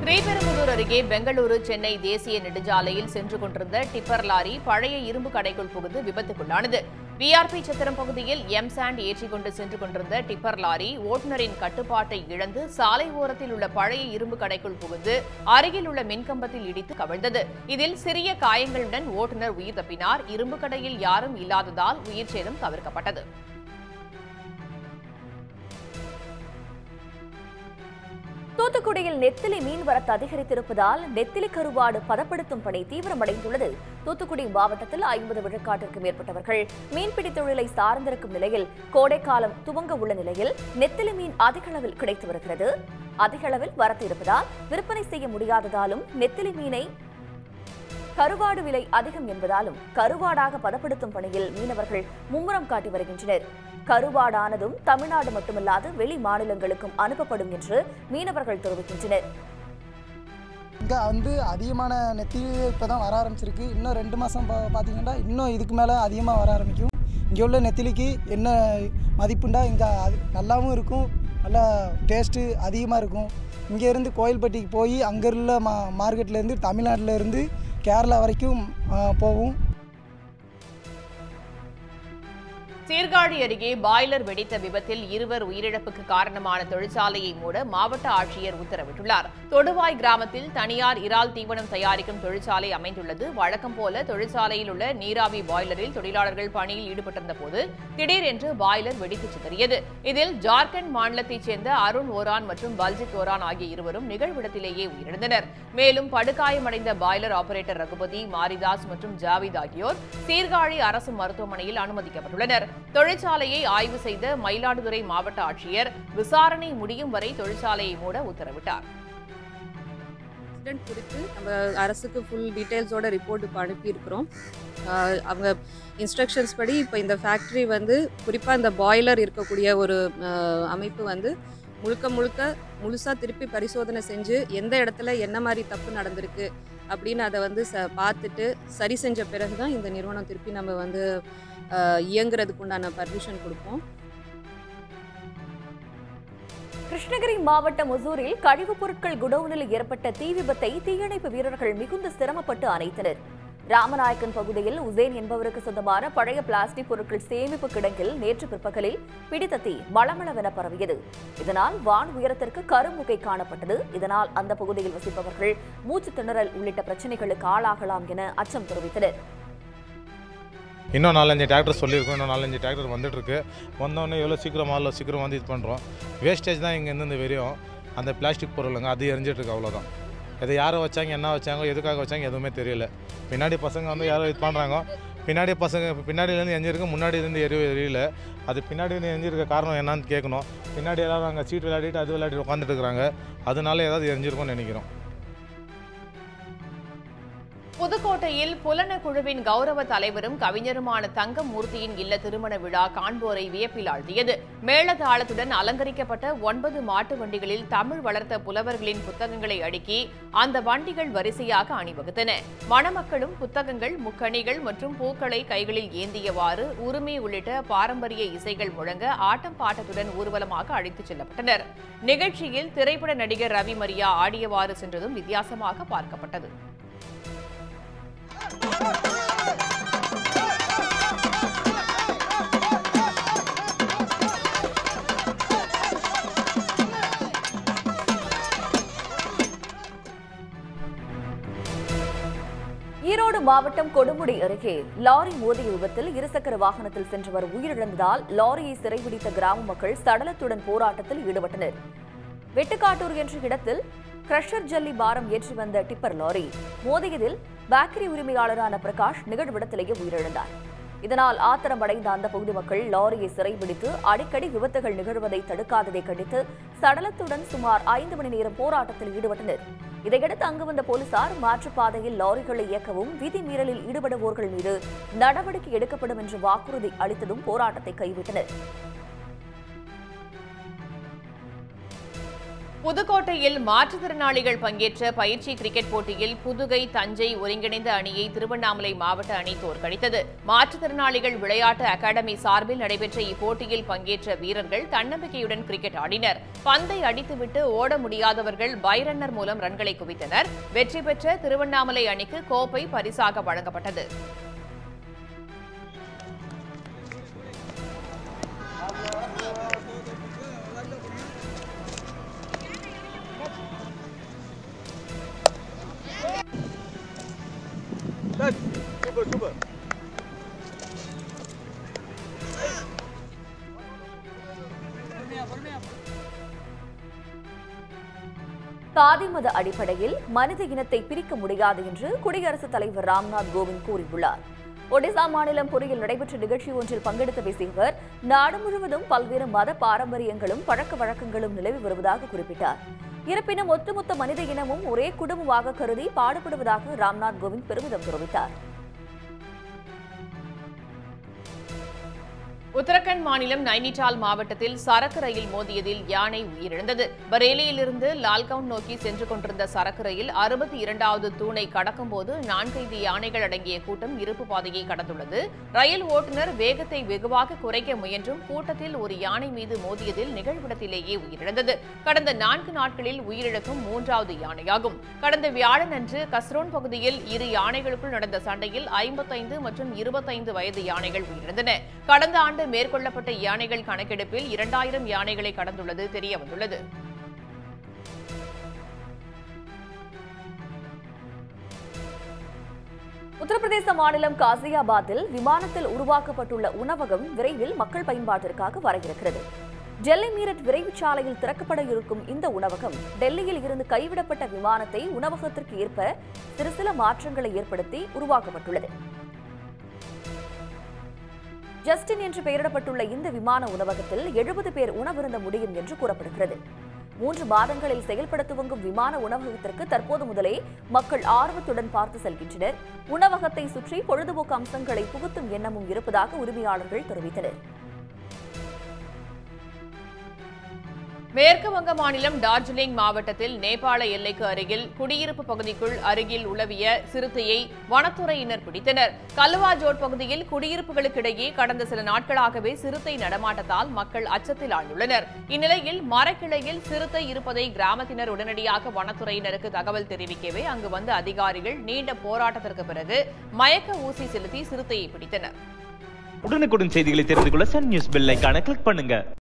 ஸ்ரீபெரும்புதூர் அருகே பெங்களூரு சென்னை தேசிய நெடுஞ்சாலையில் சென்று கொண்டிருந்த டிப்பர் லாரி பழைய இரும்பு கடைக்குள் புகுந்து விபத்துக்குள்ளானது விஆர்பி சத்திரம் பகுதியில் எம் சாண்ட் ஏற்றிக் கொண்டு சென்று கொண்டிருந்த டிப்பர் லாரி ஓட்டுநரின் கட்டுப்பாட்டை இழந்து சாலை ஓரத்தில் உள்ள பழைய இரும்பு கடைக்குள் புகுந்து அருகில் உள்ள மின்கம்பத்தில் இடித்து கவிழ்ந்தது இதில் சிறிய காயங்களுடன் ஓட்டுநர் உயிர் தப்பினார் இரும்பு கடையில் யாரும் இல்லாததால் உயிர் சேதம் தவிர்க்கப்பட்டது தூத்துக்குடியில் நெத்திலி மீன்வரத்து அதிகரித்திருப்பதால் நெத்திலி கருவாடு பதப்படுத்தும் பணி தீவிரமடைந்துள்ளது தூத்துக்குடி மாவட்டத்தில் ஐம்பது விழுக்காட்டிற்கு மேற்பட்டவர்கள் மீன்பிடி தொழிலை சார்ந்திருக்கும் நிலையில் கோடைக்காலம் துவங்க உள்ள நிலையில் நெத்திலி மீன் அதிக அளவில் கிடைத்து வருகிறது அதிக அளவில் வரத்து இருப்பதால் விற்பனை செய்ய முடியாததாலும் நெத்திலி மீனை கருவாடு விலை அதிகம் என்பதாலும் கருவாடாக பதப்படுத்தும் பணியில் மீனவர்கள் மும்முரம் காட்டி வருகின்றனர் கருவாடானதும் தமிழ்நாடு மட்டுமல்லாது வெளி மாநிலங்களுக்கும் அனுப்பப்படும் என்று மீனவர்கள் தெரிவிக்கின்றனர் இங்கே வந்து அதிகமான நெத்தி இப்போ தான் வர ஆரம்பிச்சிருக்கு இன்னும் ரெண்டு மாதம் பா பார்த்தீங்கன்னா இன்னும் இதுக்கு மேலே அதிகமாக வர ஆரம்பிக்கும் இங்கே உள்ள நெத்திலிக்கு என்ன மதிப்புண்டா இங்கே அது நல்லாவும் இருக்கும் நல்லா டேஸ்ட்டு அதிகமாக இருக்கும் இங்கேருந்து கோயில்பட்டிக்கு போய் அங்கே உள்ள மா மார்க்கெட்லேருந்து தமிழ்நாட்டிலேருந்து கேரளா வரைக்கும் ஆ, போகும் சீர்காழி அருகே பாய்லர் வெடித்த விபத்தில் இருவர் உயிரிழப்புக்கு காரணமான தொழிற்சாலையை மூட மாவட்ட ஆட்சியர் உத்தரவிட்டுள்ளார் தொடுவாய் கிராமத்தில் தனியார் இறால் தீவனம் தயாரிக்கும் தொழிற்சாலை அமைந்துள்ளது வழக்கம் போல தொழிற்சாலையில் உள்ள நீராவி பாய்லரில் தொழிலாளர்கள் பணியில் ஈடுபட்டிருந்த போது திடீரென்று பாய்லர் வெடித்து சிதறியது இதில் ஜார்க்கண்ட் மாநிலத்தைச் சேர்ந்த அருண் ஓரான் மற்றும் பல்ஜித் ஓரான் ஆகிய இருவரும் நிகழ்விடத்திலேயே உயிரிழந்தனர் மேலும் படுகாயமடைந்த பாய்லர் ஆபரேட்டர் ரகுபதி மாரிதாஸ் மற்றும் ஜாவித் ஆகியோர் சீர்காழி அரசு மருத்துவமனையில் அனுமதிக்கப்பட்டுள்ளனர் தொழிற்சாலையை ஆய்வு செய்த மயிலாடுதுறை மாவட்ட ஆட்சியர் விசாரணை முடியும் வரை தொழிற்சாலையை மூட உத்தரவிட்டார் இன்சிடென்ட் குறித்து நம்ம அரசுக்கு ஃபுல் டீட்டெயில்ஸோட ரிப்போர்ட் இப்போ அனுப்பியிருக்கிறோம் ஆஹ் அவங்க இன்ஸ்ட்ரக்ஷன்ஸ் படி இப்போ இந்த ஃபேக்ட்ரி வந்து குறிப்பாக இந்த பாய்லர் இருக்கக்கூடிய ஒரு ஆஹ், அமைப்பு வந்து முழுக்க முழுக்க முழுசாக திருப்பி பரிசோதனை செஞ்சு எந்த இடத்துல என்ன மாதிரி தப்பு நடந்திருக்கு அப்படின்னு அதை வந்து ச பார்த்துட்டு சரி செஞ்ச பிறகு தான் இந்த நிறுவனம் திருப்பி நம்ம வந்து ஆஹ், இயங்குறதுக்கு உண்டான பர்மிஷன் கொடுப்போம் கிருஷ்ணகிரி மாவட்டம் ஒசூரில் கழிவுப் பொருட்கள் குடோனில் ஏற்பட்ட தீ விபத்தை தீயணைப்பு வீரர்கள் மிகுந்த சிரமப்பட்டு அணைத்தனர் ராமநாயக்கன் பகுதியில் உசேன் என்பவருக்கு சொந்தமான பழைய பிளாஸ்டிக் பொருட்கள் சேமிப்பு கிடங்கில் நேற்று பிற்பகலில் பிடித்த தீ மளமளவென பரவியது இதனால் வான் உயரத்திற்கு கருமுகை காணப்பட்டது இதனால் அந்த பகுதியில் வசிப்பவர்கள் மூச்சு திணறல் உள்ளிட்ட பிரச்சனைகளுக்கு ஆளாகலாம் என அச்சம் தெரிவித்தனர் இன்னும் நாலஞ்சு டிராக்டர் சொல்லியிருக்கோம் இன்னும் நாலஞ்சு டிராக்டர் வந்துட்டுருக்கு வந்தோடனே எவ்வளோ சீக்கிரம் ஆளோ சீக்கிரம் வந்து இது பண்ணுறோம் வேஸ்டேஜ் தான் இங்கேருந்து இந்த வெறியும் அந்த பிளாஸ்டிக் பொருளுங்க அது எரிஞ்சிட்டு இருக்கு அவ்வளோதான் இதை யாரை வச்சாங்க என்ன வச்சாங்க எதுக்காக வச்சாங்க எதுவுமே தெரியல பின்னாடி பசங்க வந்து யாரோ இது பண்ணுறாங்க பின்னாடி பசங்க பின்னாடியிலேருந்து எஞ்சிருக்கு முன்னாடி இருந்து எரி எரியல அது பின்னாடி இருந்து எரிஞ்சிருக்க காரணம் என்னன்னு கேட்கணும் பின்னாடி எல்லாரும் அங்கே சீட் விளையாடிட்டு அது விளையாடிட்டு உட்காந்துட்டு இருக்கிறாங்க அதனால ஏதாவது எரிஞ்சிருக்கும்னு நினைக்கிறோம் புதுக்கோட்டையில் புலன குழுவின் கௌரவ தலைவரும் கவிஞருமான தங்கமூர்த்தியின் இல்ல திருமண விழா காண்போரை வியப்பில் ஆழ்த்தியது மேளதாளத்துடன் அலங்கரிக்கப்பட்ட ஒன்பது மாட்டு வண்டிகளில் தமிழ் வளர்த்த புலவர்களின் புத்தகங்களை அடுக்கி அந்த வண்டிகள் வரிசையாக அணிவகுத்தன மணமக்களும் புத்தகங்கள் முக்கணிகள் மற்றும் பூக்களை கைகளில் ஏந்தியவாறு உரிமை உள்ளிட்ட பாரம்பரிய இசைகள் முழங்க ஆட்டம் பாட்டத்துடன் ஊர்வலமாக அழைத்துச் செல்லப்பட்டனர் நிகழ்ச்சியில் திரைப்பட நடிகர் ரவி மரியா ஆடியவாறு சென்றதும் வித்தியாசமாக பார்க்கப்பட்டது ஈரோடு மாவட்டம் கொடுமுடி அருகே லாரி மோதிய விபத்தில் இருசக்கர வாகனத்தில் சென்றவர் உயிரிழந்ததால் லாரியை சிறைபிடித்த கிராம மக்கள் சடலத்துடன் போராட்டத்தில் ஈடுபட்டனர் வெட்டுக்காட்டூர் என்ற இடத்தில் கிரஷர் ஜல்லி பாரம் ஏற்றி வந்த டிப்பர் லாரி மோதியதில் பேக்கரி உரிமையாளரான பிரகாஷ் நிகழ்விடத்திலேயே உயிரிழந்தார் இதனால் ஆத்திரமடைந்த அந்த பகுதி மக்கள் லாரியை சிறைபிடித்து அடிக்கடி விபத்துகள் நிகழ்வதை தடுக்காததை கண்டித்து சடலத்துடன் சுமார் ஐந்து மணி நேரம் போராட்டத்தில் ஈடுபட்டனர் இதையடுத்து அங்கு வந்த போலீசார் மாற்றுப்பாதையில் லாரிகளை இயக்கவும் விதி மீறலில் ஈடுபடுவோர்கள் மீது நடவடிக்கை எடுக்கப்படும் என்று வாக்குறுதி அளித்ததும் போராட்டத்தை கைவிட்டனர் புதுக்கோட்டையில் மாற்றுத்திறனாளிகள் பங்கேற்ற பயிற்சி கிரிக்கெட் போட்டியில் புதுகை தஞ்சை ஒருங்கிணைந்த அணியை திருவண்ணாமலை மாவட்ட அணி தோற்கடித்தது மாற்றுத்திறனாளிகள் விளையாட்டு அகாடமி சார்பில் நடைபெற்ற இப்போட்டியில் பங்கேற்ற வீரர்கள் தன்னம்பிக்கையுடன் கிரிக்கெட் ஆடினர் பந்தை அடித்துவிட்டு ஓட முடியாதவர்கள் பைரன்னர் மூலம் ரன்களை குவித்தனர் வெற்றி பெற்ற திருவண்ணாமலை அணிக்கு கோப்பை பரிசாக வழங்கப்பட்டது சாதி மத அடிப்படையில் மனித இனத்தை பிரிக்க முடியாது என்று குடியரசுத் தலைவர் ராம்நாத் கோவிந்த் கூறியுள்ளார் ஒடிசா மாநிலம் புரியில் நடைபெற்ற நிகழ்ச்சி ஒன்றில் பங்கெடுத்து பேசிய அவர் நாடு முழுவதும் பல்வேறு மத பாரம்பரியங்களும் பழக்க வழக்கங்களும் நிலவி வருவதாக குறிப்பிட்டார் இருப்பினும் ஒட்டுமொத்த மனித இனமும் ஒரே குடும்பமாக கருதி பாடுபடுவதாக ராம்நாத் கோவிந்த் பெருமிதம் தெரிவித்தார் உத்தரகண்ட் மாநிலம் நைனிடால் மாவட்டத்தில் சரக்கு ரயில் மோதியதில் யானை உயிரிழந்தது பரேலியிலிருந்து லால்கவுன் நோக்கி சென்று கொண்டிருந்த சரக்கு ரயில் அறுபத்தி இரண்டாவது தூணை கடக்கும்போது நான்கைந்து யானைகள் அடங்கிய கூட்டம் இருப்பு பாதையை கடந்துள்ளது ரயில் ஓட்டுநர் வேகத்தை வெகுவாக குறைக்க முயன்றும் கூட்டத்தில் ஒரு யானை மீது மோதியதில் நிகழ்விடத்திலேயே உயிரிழந்தது கடந்த நான்கு நாட்களில் உயிரிழக்கும் மூன்றாவது யானையாகும் கடந்த வியாழனன்று கஸ்ரோன் பகுதியில் இரு யானைகளுக்குள் நடந்த சண்டையில் ஐம்பத்தைந்து மற்றும் இருபத்தைந்து வயது யானைகள் உயிரிழந்தன கடந்த ஆண்டு மேற்கொள்ளப்பட்ட யானைகள் கணக்கெடுப்பில் இரண்டாயிரம் யானைகளை கடந்துள்ளது தெரியவந்துள்ளது உத்தரப்பிரதேச மாநிலம் காசியாபாத்தில் விமானத்தில் உருவாக்கப்பட்டுள்ள உணவகம் விரைவில் மக்கள் பயன்பாட்டிற்காக வர இருக்கிறது டெல்லி மீரட் விரைவுச் சாலையில் திறக்கப்பட இருக்கும் இந்த உணவகம் டெல்லியில் இருந்து கைவிடப்பட்ட விமானத்தை உணவகத்திற்கு ஏற்ப சிறு சில மாற்றங்களை ஏற்படுத்தி உருவாக்கப்பட்டுள்ளது ஜஸ்டின் என்று பெயரிடப்பட்டுள்ள இந்த விமான உணவகத்தில் எழுபது பேர் உணவிருந்த முடியும் என்று கூறப்படுகிறது மூன்று மாதங்களில் செயல்பட துவங்கும் விமான உணவகத்திற்கு தற்போது முதலே மக்கள் ஆர்வத்துடன் பார்த்து செல்கின்றனர் உணவகத்தை சுற்றி பொழுதுபோக்கு அம்சங்களை புகுத்தும் எண்ணமும் இருப்பதாக உரிமையாளர்கள் தெரிவித்தனர் மேற்கு வங்க மாநிலம் டார்ஜிலிங் மாவட்டத்தில் நேபாள எல்லைக்கு அருகில் குடியிருப்பு பகுதிக்குள் அருகில் உளவிய சிறுத்தையை வனத்துறையினர் பிடித்தனர் கல்வாஜோட் பகுதியில் குடியிருப்புகளுக்கிடையே கடந்த சில நாட்களாகவே சிறுத்தை நடமாட்டத்தால் மக்கள் அச்சத்தில் ஆழ்ந்துள்ளனர் இந்நிலையில் மரக்கிளையில் சிறுத்தை இருப்பதை கிராமத்தினர் உடனடியாக வனத்துறையினருக்கு தகவல் தெரிவிக்கவே அங்கு வந்த அதிகாரிகள் நீண்ட போராட்டத்திற்கு பிறகு மயக்க ஊசி செலுத்தி சிறுத்தையை பிடித்தனர் உடனுக்குடன் செய்திகளை தெரிந்து கொள்ள சன் நியூஸ் பெல் ஐகானை கிளிக் பண்ணுங்க